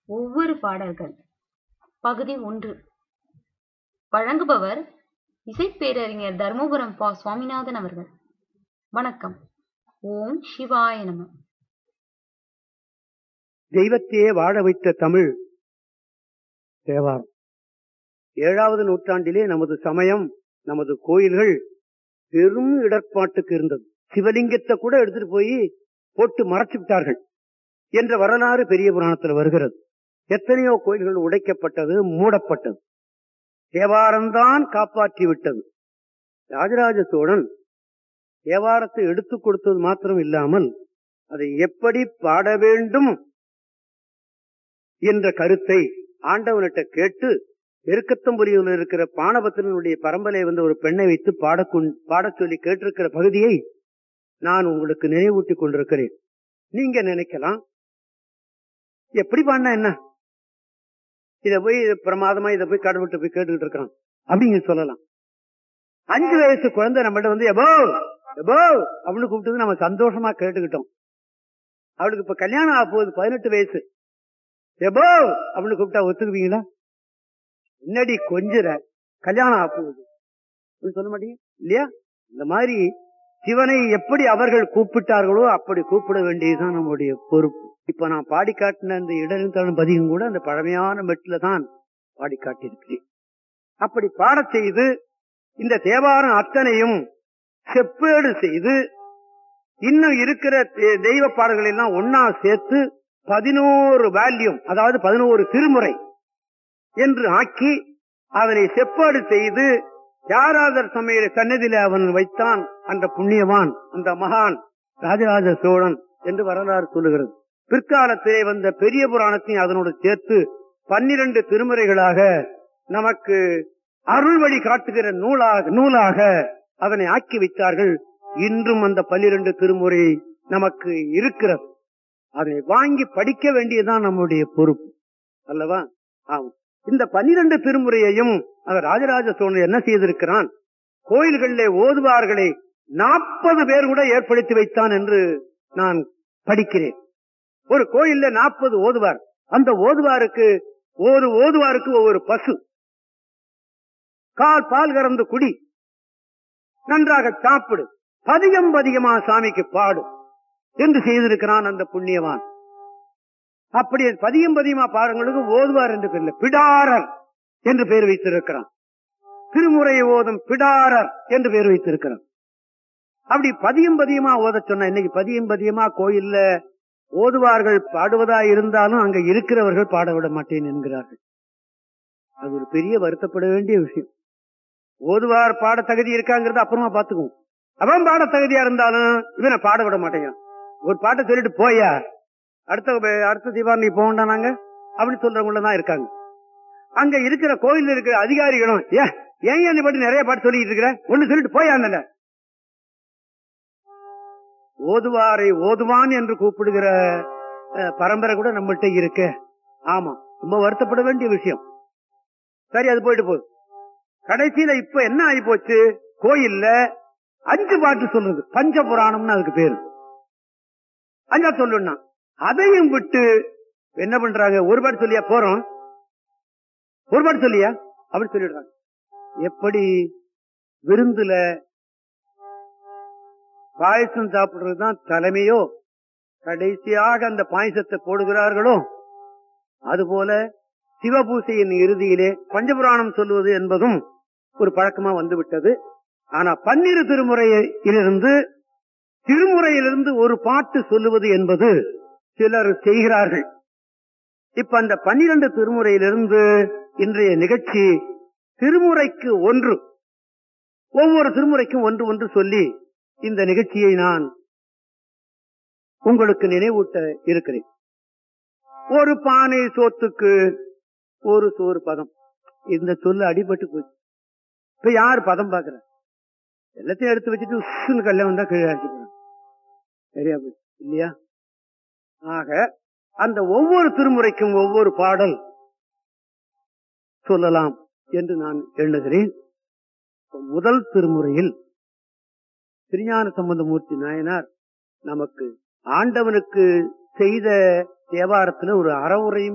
ஒவ்வொரு பாடல்கள் பகுதி ஒன்று வழங்குபவர் இசைப்பேரறிஞர் தர்மபுரம் பா சுவாமிநாதன் அவர்கள் வணக்கம் ஓம் சிவாய நம தெய்வத்தையே வாழ வைத்த தமிழ் தேவாரம் ஏழாவது நூற்றாண்டிலே நமது சமயம் நமது கோயில்கள் பெரும் இடர்பாட்டுக்கு இருந்தது சிவலிங்கத்தை கூட எடுத்துட்டு போய் போட்டு மறைச்சு விட்டார்கள் என்ற வரலாறு பெரிய புராணத்தில் வருகிறது எத்தனையோ கோயில்கள் உடைக்கப்பட்டது மூடப்பட்டது தேவாரம்தான் காப்பாற்றி விட்டது ராஜராஜ சோழன் தேவாரத்தை எடுத்துக் கொடுத்தது மாத்திரம் இல்லாமல் அதை எப்படி பாட வேண்டும் என்ற கருத்தை ஆண்டவனிட்ட கேட்டு பெருக்கத்தம்புரியில் இருக்கிற பானபத்திரனுடைய பரம்பரை வந்து ஒரு பெண்ணை வைத்து பாடக் பாடச் சொல்லி கேட்டிருக்கிற பகுதியை நான் உங்களுக்கு நினைவூட்டிக் கொண்டிருக்கிறேன் நீங்க நினைக்கலாம் எப்படி பாடினா என்ன இத போய் பிரமாதமா இத போய் கடவுள்கிட்ட போய் கேட்டுக்கிட்டு இருக்கிறான் அப்படிங்க சொல்லலாம் அஞ்சு வயசு குழந்தை நம்மகிட்ட வந்து எபோ எபோ அப்படின்னு கூப்பிட்டு நம்ம சந்தோஷமா கேட்டுக்கிட்டோம் அவளுக்கு இப்ப கல்யாணம் ஆக போகுது பதினெட்டு வயசு எபோ அப்படின்னு கூப்பிட்டா ஒத்துக்குவீங்களா முன்னாடி கொஞ்சிற கல்யாணம் ஆக போகுது சொல்ல மாட்டீங்க இல்லையா இந்த மாதிரி சிவனை எப்படி அவர்கள் கூப்பிட்டார்களோ அப்படி கூப்பிட வேண்டியதுதான் நம்முடைய பொறுப்பு இப்ப நான் பாடி காட்டின இந்த இடரின் பதிகம் கூட அந்த பழமையான மெட்டில தான் பாடி காட்டியிருக்கிறேன் அப்படி பாடச் செய்து இந்த தேவாரம் அத்தனையும் செப்பேடு செய்து இன்னும் இருக்கிற தெய்வ பாடல்கள் எல்லாம் ஒன்னா சேர்த்து பதினோரு வேல்யூம் அதாவது பதினோரு திருமுறை என்று ஆக்கி அதனை செப்பாடு செய்து யாராதர் சமையல சன்னதியில அவன் வைத்தான் அந்த புண்ணியவான் அந்த மகான் ராஜராஜ சோழன் என்று வரலாறு சொல்லுகிறது பிற்காலத்திலே வந்த பெரிய புராணத்தையும் அதனோடு சேர்த்து பன்னிரண்டு திருமுறைகளாக நமக்கு அருள் வழி காட்டுகிற நூலாக நூலாக அதனை ஆக்கி வைத்தார்கள் இன்றும் அந்த பன்னிரண்டு திருமுறை நமக்கு இருக்கிறது அதை வாங்கி படிக்க வேண்டியதுதான் நம்முடைய பொறுப்பு அல்லவா ஆமா இந்த பன்னிரண்டு திருமுறையையும் அவர் ராஜராஜ சோழன் என்ன செய்திருக்கிறான் கோயில்களிலே ஓதுவார்களை நாற்பது பேர் கூட ஏற்படுத்தி வைத்தான் என்று நான் படிக்கிறேன் ஒரு கோயில்ல நாற்பது ஓதுவார் அந்த ஓதுவாருக்கு ஒரு ஓதுவாருக்கு ஒவ்வொரு பசு கால் பால் கறந்து குடி நன்றாக சாப்பிடு பதிகம் பதிகமா சாமிக்கு பாடு என்று செய்திருக்கிறான் அந்த புண்ணியவான் அப்படி பதியம் பதியமா பாடங்களுக்கு ஓதுவார் என்று பேர் பிடாரர் என்று பெயர் வைத்திருக்கிறான் திருமுறை ஓதும் பிடாரர் என்று பெயர் வைத்திருக்கிறான் அப்படி பதியம் பதியமா ஓத சொன்ன இன்னைக்கு பதியம் பதியமா கோயில்ல ஓதுவார்கள் பாடுவதா இருந்தாலும் அங்க இருக்கிறவர்கள் பாட விட மாட்டேன் என்கிறார்கள் அது ஒரு பெரிய வருத்தப்பட வேண்டிய விஷயம் ஓதுவார் பாட தகுதி இருக்காங்கிறது அப்புறமா பாத்துக்குவோம் அவன் பாட தகுதியா இருந்தாலும் இவனை பாட விட மாட்டேங்கிறான் ஒரு பாட்டை சொல்லிட்டு போயா அடுத்த அடுத்த தீபாவளி போகண்டா நாங்க அப்படி சொல்றவங்கள தான் இருக்காங்க அங்க இருக்கிற கோயில் இருக்கிற அதிகாரிகளும் ஏன் ஏன் என்னை பற்றி நிறைய பாட்டு சொல்லிட்டு இருக்கிற ஒண்ணு சொல்லிட்டு போயாங்க ஓதுவாரை ஓதுவான் என்று கூப்பிடுகிற பரம்பரை கூட நம்மள்கிட்ட இருக்கு ஆமா ரொம்ப வருத்தப்பட வேண்டிய விஷயம் சரி அது போயிட்டு போகுது கடைசியில இப்ப என்ன ஆகி போச்சு கோயில்ல அஞ்சு பாட்டு சொல்றது பஞ்ச புராணம்னு அதுக்கு பேரு அஞ்சா சொல்லணும்னா அதையும் விட்டு என்ன பண்றாங்க ஒரு பாட்டு சொல்லியா போறோம் ஒரு பாட்டு சொல்லியா அப்படி சொல்லிடுறாங்க எப்படி விருந்துல பாயசம் சாப்பிடுறதுதான் தலைமையோ கடைசியாக அந்த பாயசத்தை போடுகிறார்களோ அதுபோல சிவபூசையின் இறுதியிலே பஞ்சபுராணம் சொல்லுவது என்பதும் ஒரு பழக்கமா வந்து விட்டது ஆனா பன்னிரு திருமுறையிலிருந்து திருமுறையிலிருந்து ஒரு பாட்டு சொல்லுவது என்பது சிலர் செய்கிறார்கள் இப்ப அந்த பன்னிரண்டு திருமுறையிலிருந்து இன்றைய நிகழ்ச்சி திருமுறைக்கு ஒன்று ஒவ்வொரு திருமுறைக்கும் ஒன்று ஒன்று சொல்லி இந்த நிகழ்ச்சியை நான் உங்களுக்கு நினைவூட்ட இருக்கிறேன் ஒரு பானை சோத்துக்கு ஒரு சோறு பதம் இந்த சொல்லு அடிபட்டு போச்சு இப்ப யார் பதம் பாக்குற எல்லாத்தையும் எடுத்து வச்சுட்டு உசுன்னு கல்ல வந்தா கீழே அடிச்சுக்கிறான் சரியா இல்லையா ஆக அந்த ஒவ்வொரு திருமுறைக்கும் ஒவ்வொரு பாடல் சொல்லலாம் என்று நான் எண்ணுகிறேன் முதல் திருமுறையில் திருஞான சம்பந்தமூர்த்தி நாயனார் நமக்கு ஆண்டவனுக்கு செய்த தேவாரத்துல ஒரு அறவுரையும்